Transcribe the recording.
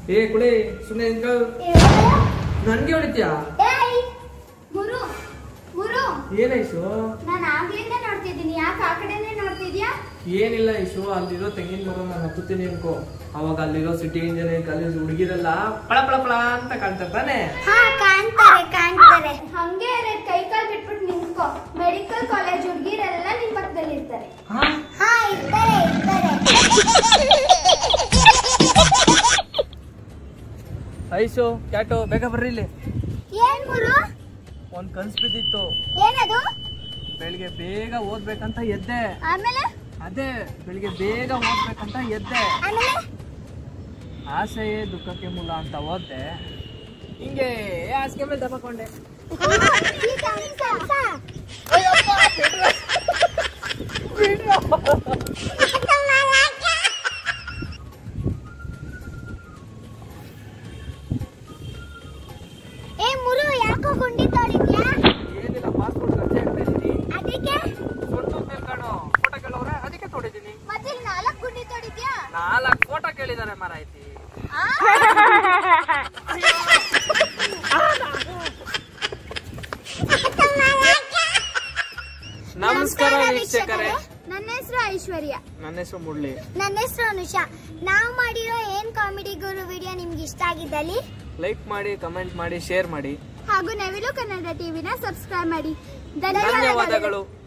ಏ ಕುಳಿ ಸುಮ್ಮನೆ ನಿಂತ್ಕೊ ನನ್ಗೆ ಹೊಡಿತ್ಯಾ ಏಯ್ ಮುರು ಮುರು ಏನೈಸು ನಾನು ಆಗ್ಲಿಂದ ನೋಡ್ತಿದ್ದೀನಿ ಯಾಕೆ ಆ ಕಡೆನೇ ನೋಡ್ತಿದ್ಯಾ ಏನಿಲ್ಲ ಇಶು ಅಲ್ಲಿರೋ ತೆಂಗಿನ ಮರ ನಾನು ಹತ್ತುತ್ತೀನಿ ಅನ್ಕೋ ಅವಾಗ ಅಲ್ಲಿರೋ ಸಿಟಿ ಇಂಜಿನಿಯರಿಂಗ್ ಕಾಲೇಜ್ ಹುಡುಗಿರೆಲ್ಲ ಪಳ ಪಳ ಪಳ ಅಂತ ಕಾಣ್ತಾರೆ ತಾನೆ ಹಾ ಕಾಣ್ತಾರೆ ಕಾಣ್ತಾರೆ ಹಂಗೆ ಎರಡು ಕೈ ಕಾಲು ಬಿಟ್ಬಿಟ್ಟು ನಿಂತ್ಕೋ ಮೆಡಿಕಲ್ ಕಾಲೇಜ್ ಹುಡುಗಿರೆಲ್ಲ ನಿನ್ ಪಕ್ಕದಲ್ಲಿ ಇರ್ತಾರೆ ಹಾ ಹಾ ಇರ್ತಾರೆ ಇರ್ತಾರೆ ಐಸು ಕ್ಯಾಟು ಬೇಗ ಬರ್ರಿ ಇಲ್ಲಿ ಏನ್ ಮುರು ಒಂದ್ ಕನ್ಸ್ ಬಿದ್ದಿತ್ತು ಏನದು ಬೆಳಿಗ್ಗೆ ಬೇಗ ಓದ್ಬೇಕಂತ ಎದ್ದೆ ಆಮೇಲೆ ಅದೇ ಬೆಳಿಗ್ಗೆ ಬೇಗ ಓದ್ಬೇಕಂತ ಎದ್ದೆ ಆಮೇಲೆ ಆಸೆಯೇ ದುಃಖಕ್ಕೆ ಮೂಲ ಅಂತ ಓದ್ದೆ ಹಿಂಗೆ ಹಾಸಿಗೆ ಮೇಲೆ ದಬಕೊಂಡೆ ಈ ಕೆಲ್ಸ. ಏ ಮುರು ಯಾಕೋ ಗುಂಡಿ ತೋಡಿದ್ಯಾ ಏನಿಲ್ಲ ಪಾಸ್ಪೋರ್ಟ್ ಖರ್ಚೆ ಆಗ್ತಾ ಇದ್ದೀನಿ ಅದಕ್ಕೆ ಸೊಟ್ಟು ಕಣೋ ಫೋಟೋ ಕೇಳೋರೆ ಅದಕ್ಕೆ ತೊಡಿದ್ದೀನಿ ಮತ್ತೆ ಇಲ್ಲಿ ನಾಲ್ಕು ಗುಂಡಿ ತೋಡಿದ್ಯಾ ನಾಲ್ಕು ಫೋಟೋ ಕೇಳಿದಾರೆ ಮಾರಾಯ್ತಿ ನಮಸ್ಕಾರ ವೀಕ್ಷಕರೇ ನನ್ನ ಹೆಸರು ಐಶ್ವರ್ಯ ನನ್ನ ಹೆಸರು ಮುರಳಿ ನನ್ನ ಹೆಸರು ಅನುಷಾ ನಾವು ಮಾಡಿರೋ ಏನ್ ಕಾಮಿಡಿ ಗುರು ವಿಡಿಯೋ ನಿಮ್ಗೆ ಇಷ್ಟ ಆಗಿದ್ದಲ್ಲಿ ಲೈಕ್ ಮಾಡಿ ಕಮೆಂಟ್ ಮಾಡಿ ಶೇರ್ ಮಾಡಿ ಹಾಗೂ ನವಿಲು ಕನ್ನಡ ಟಿವಿನ ಸಬ್ಸ್ಕ್ರೈಬ್ ಮಾಡಿ ಧನ್ಯವಾದಗಳು